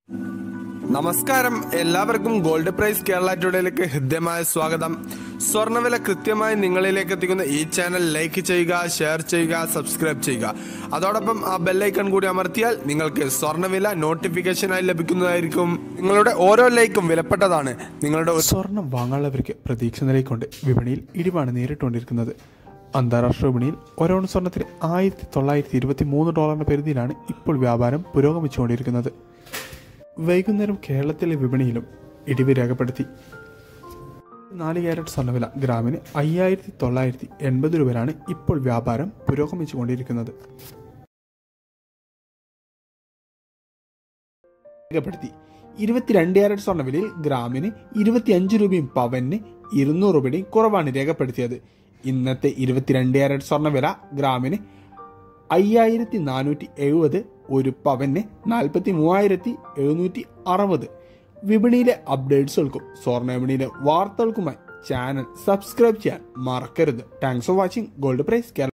നമസ്കാരം എല്ലാവർക്കും gold price Kerala ടുഡേയിലേക്ക് ഹൃദ്യമായ സ്വാഗതം സ്വർണ്ണവില കൃത്യമായി നിങ്ങളിലേക്ക് എത്തിക്കുന്ന ഈ ചാനൽ ലൈക്ക് ചെയ്യുക ഷെയർ ചെയ്യുക സബ്സ്ക്രൈബ് ചെയ്യുക അതോടൊപ്പം ആ ബെല്ലൈക്കൺ കൂടി അമർത്തിയാൽ നിങ്ങൾക്ക് സ്വർണ്ണവില നോട്ടിഫിക്കേഷനായി ലഭിക്കുന്നതായിരിക്കും നിങ്ങളുടെ ഓരോ ലൈക്കും വിലപ്പെട്ടതാണ് നിങ്ങളുടെ സ്വർണം വാങ്ങാനുള്ളവർക്ക് പ്രതീക്ഷ നിലയിക്കൊണ്ട് വിപണിയിൽ ഇടിവാണ് നേരിട്ടുകൊണ്ടിരിക്കുന്നത് അന്താരാഷ്ട്ര വിപണിയിൽ ഒരോൺ സ്വർണത്തിന് ആയിരത്തി തൊള്ളായിരത്തി ഇരുപത്തി മൂന്ന് ഡോളറിന്റെ പരിധിയിലാണ് ഇപ്പോൾ വ്യാപാരം പുരോഗമിച്ചുകൊണ്ടിരിക്കുന്നത് വൈകുന്നേരം കേരളത്തിലെ വിപണിയിലും ഇടിവ് രേഖപ്പെടുത്തി നാല് ക്യാരറ്റ് സ്വർണ്ണവില ഗ്രാമിന് അയ്യായിരത്തി തൊള്ളായിരത്തി എൺപത് രൂപയിലാണ് ഇപ്പോൾ വ്യാപാരം പുരോഗമിച്ചുകൊണ്ടിരിക്കുന്നത് രേഖപ്പെടുത്തി ഇരുപത്തിരണ്ട് ക്യാരറ്റ് സ്വർണ്ണവിലയിൽ ഗ്രാമിന് ഇരുപത്തിയഞ്ച് രൂപയും പവന് ഇരുന്നൂറ് രൂപയുടെയും കുറവാണ് രേഖപ്പെടുത്തിയത് ഇന്നത്തെ ഇരുപത്തിരണ്ട് ക്യാരറ്റ് സ്വർണ്ണവില ഗ്രാമിന് അയ്യായിരത്തി നാനൂറ്റി എഴുപത് ഒരു പവന് നാൽപ്പത്തി മൂവായിരത്തി എഴുന്നൂറ്റി അറുപത് വിപണിയിലെ അപ്ഡേറ്റ്സുകൾക്കും സ്വർണ്ണ വിപണിയിലെ വാർത്തകൾക്കുമായി ചാനൽ സബ്സ്ക്രൈബ് ചെയ്യാൻ മറക്കരുത് thanks for watching gold price Kerala